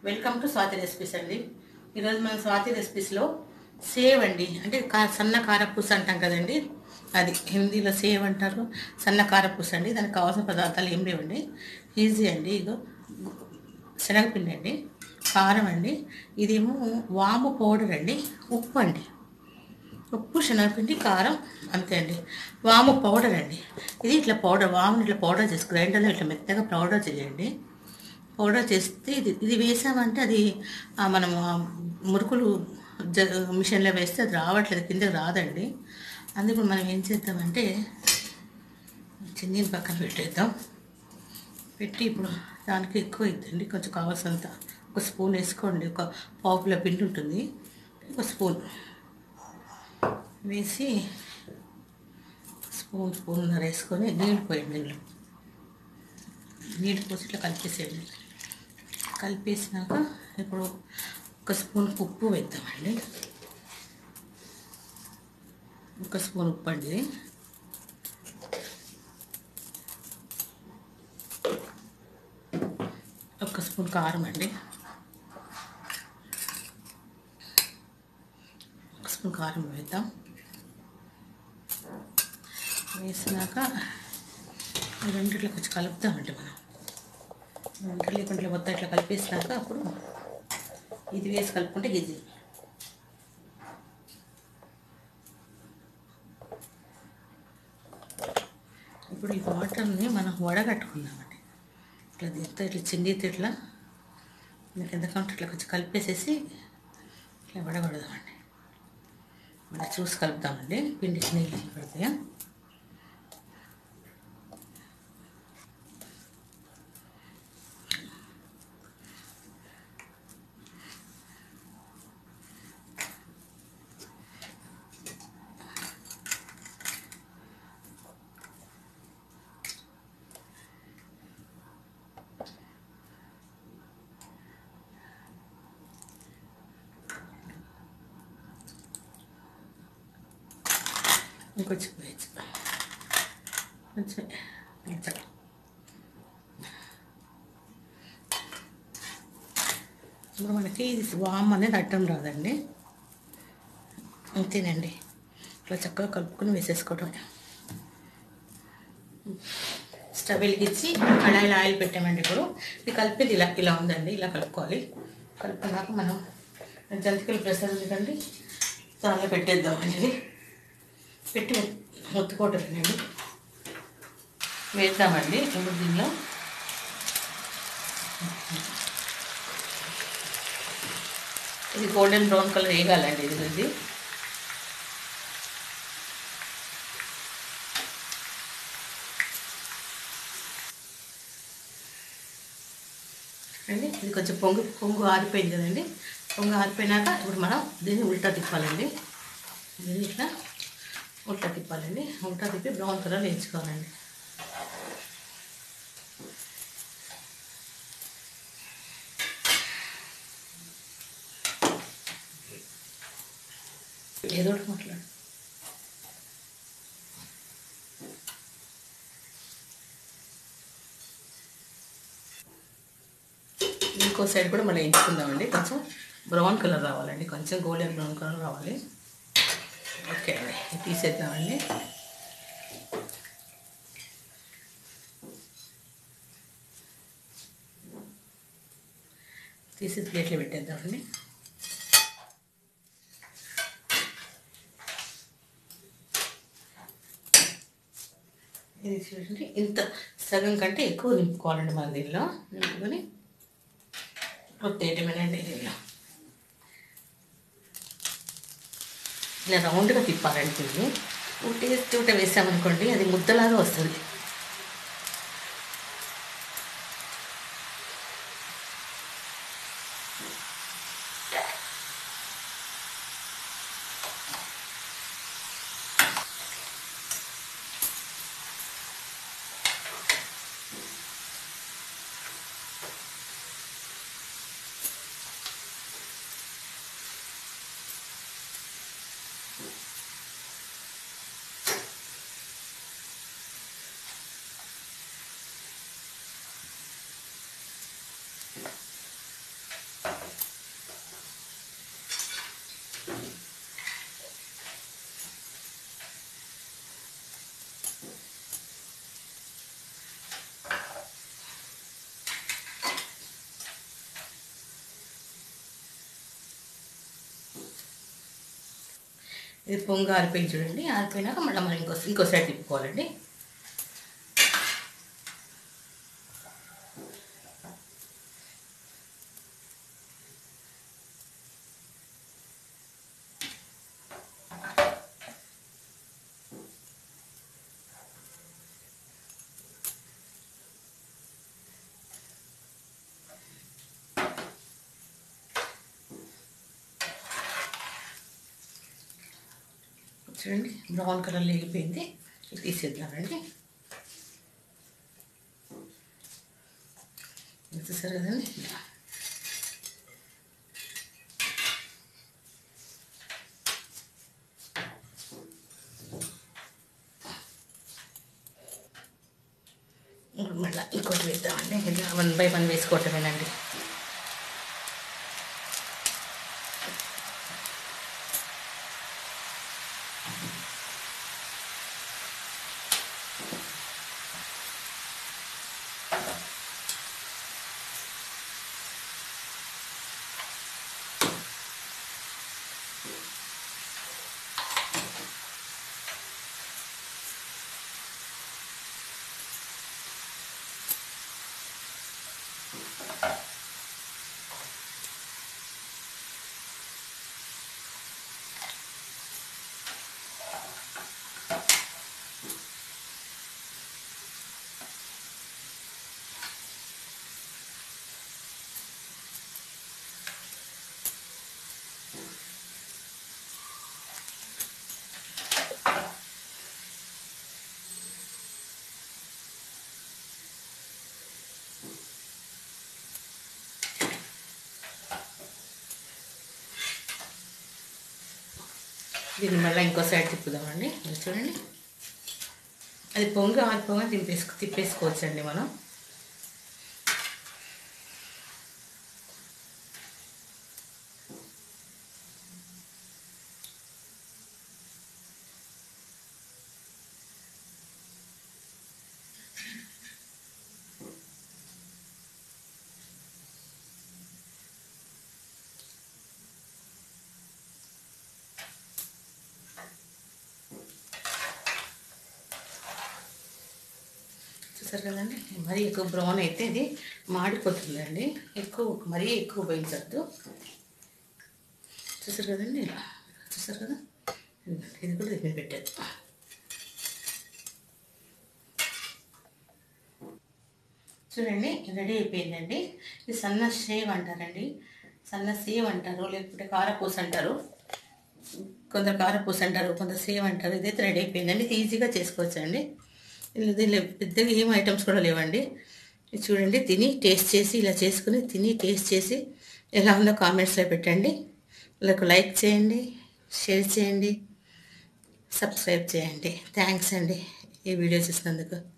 Welcome to Swathi recipes అండి ఈరోజు మన స్వాతి రెసిపీస్లో సేవ్ అండి అంటే కా సన్న కారపూస అంటాం కదండి అది హిందీలో సేవ్ అంటారు సన్న కారపూస అండి దానికి కావాల్సిన పదార్థాలు ఏం లేవండి ఈజీ అండి ఇగో శనగపిండి అండి కారం అండి ఇదేమో వాము పౌడర్ అండి ఉప్పు అండి ఉప్పు శనగపిండి కారం అంతే అండి వాము పౌడర్ అండి ఇది ఇట్లా పౌడర్ వాముని ఇట్లా పౌడర్ చేసి గ్రైండర్లో ఇట్లా మెత్తగా పౌడర్ చేయండి పౌడర్ చేస్తే ఇది ఇది వేసామంటే అది ఆ, మనం ఆ మురుకులు జ మిషన్లో వేస్తే అది రావట్లేదు కిందకి రాదండి అందుకు మనం ఏం చేద్దామంటే చిన్నీని పక్కన పెట్టేద్దాం పెట్టి ఇప్పుడు దానికి ఎక్కువ ఇద్దండి కొంచెం కావాల్సినంత ఒక స్పూన్ వేసుకోండి ఒక పావు కిలో పిండి ఉంటుంది ఒక స్పూన్ వేసి స్పూన్ స్పూన్నర వేసుకొని నీళ్ళు పోయండి నీళ్ళు నీళ్ళు పోసి ఇట్లా కలిపేసేయండి కలిపేసినాక ఇప్పుడు ఒక స్పూన్ ఉప్పు వేద్దామండి ఒక స్పూన్ ఉప్పు అండి ఒక స్పూన్ కారం అండి ఒక స్పూన్ కారం వేద్దాం వేసినాక ఈ రెండిట్లో కొంచెం కలుపుతామండి మనం రెండిట్లో కొంచెం మొత్తం ఇట్లా కలిపేసినాక అప్పుడు ఇది వేసి కలుపుకుంటే ఈజీ ఇప్పుడు ఈ వాటర్ని మనం వడగట్టుకుందామండి ఇట్లా దీంతో ఇట్లా చిండితో ఇట్లా మీకు ఎందుకంటే ఇట్లా కొంచెం కలిపేసేసి ఇట్లా వడగొడదామండి మళ్ళీ చూసి కలుపుతామండి పిండికి నీళ్ళు పడతాయా ఇంకొంచెం వేయచ్చు కొంచెం కొంచెం ఇప్పుడు మనకి ఇది వామ్ అనేది అడ్డం రాదండి అంతేనండి ఇట్లా చక్కగా కలుపుకొని వేసేసుకోవటం స్టవ్ వెలిగించి కడాయిలో ఆయిల్ పెట్టామండి ఇప్పుడు ఇది కలిపేది ఇలా ఇలా ఉందండి ఇలా కలుపుకోవాలి కలుపుకున్నాక మనం జంతికలు ప్రెషర్ ఉంది కండి దానిలో పెట్టేద్దామండి ఇది పెట్టి ఒత్తుకోవటమేనండి వేద్దామండి ఇప్పుడు దీనిలో ఇది గోల్డెన్ బ్రౌన్ కలర్ వేయగాలండి ఇది ఇది అండి ఇది కొంచెం పొంగు పొంగు ఆరిపోయింది కదండి పొంగు ఆరిపోయినాక ఇప్పుడు మనం దీన్ని ఉల్టా తిప్పాలండి దీన్ని ఇట్లా ఉల్టా తిప్పాలండి ఉల్టా తిప్పి బ్రౌన్ కలర్ వేయించుకోవాలండి ఏదో ఒకటి మాట్లాడు ఇంకో సైడ్ కూడా మళ్ళీ వేయించుకుందామండి కొంచెం బ్రౌన్ కలర్ రావాలండి కొంచెం గోల్డెన్ బ్రౌన్ కలర్ రావాలి ఓకే అండి ఇది తీసేద్దామండి తీసి ప్లేట్లో పెట్టేద్దామండి ఇది చూడండి ఇంత సగం కంటే ఎక్కువ నింపుకోవాలండి మన దీనిలో నింపుకొని ఒత్తేయటమేనండి దీనిలో ఇలా రౌండ్గా తిప్పాలండి దీన్ని ఉట్టి తూట వేసామనుకోండి అది ముద్దలాగా వస్తుంది ఇది పొంగ ఆరిపోయి చూడండి ఆరిపోయినాక మళ్ళీ మనం ఇంకో ఇంకో సైడ్ తిప్పుకోవాలండి చూడండి బ్రౌన్ కలర్లో వెళ్ళిపోయింది ఇది తీసేద్దామండి ఇది చూసారు కదండి ఇలా. ఇప్పుడు మళ్ళీ ఇంకోటి వేద్దామండి ఇలా వన్ బై వన్ వేసుకోవటమేనండి దీన్ని మళ్ళీ ఇంకో సైడ్ తిప్పుదామండి ఇది చూడండి అది పొంగి ఆరిపోగా తిప్పేసుకో తిప్పేసుకోవచ్చండి మనం చూసారు కదండి మరీ ఎక్కువ బ్రౌన్ అయితే ఇది మాడిపోతుందండి ఎక్కువ మరీ ఎక్కువ వేయించద్దు చూసారు కదండి ఇలా చూసారు కదా ఇదిగోండి, ఇది కూడా దీని మీద పెట్టేది చూడండి రెడీ అయిపోయిందండి ఇది సన్న సేవ్ అంటారండి సన్న సేవ్ అంటారు లేకపోతే కారపూస అంటారు కొందరు కారపూస అంటారు కొందరు సేవ్ అంటారు ఇదైతే రెడీ అయిపోయిందండి ఇది ఈజీగా చేసుకోవచ్చు అండి దీనిలో పెద్దగా ఏం ఐటమ్స్ కూడా లేవండి ఇది చూడండి తిని టేస్ట్ చేసి ఇలా చేసుకుని తిని టేస్ట్ చేసి ఎలా ఉందో కామెంట్స్లో పెట్టండి వీళ్ళకు లైక్ చేయండి షేర్ చేయండి సబ్స్క్రైబ్ చేయండి థ్యాంక్స్ అండి ఈ వీడియో చూసినందుకు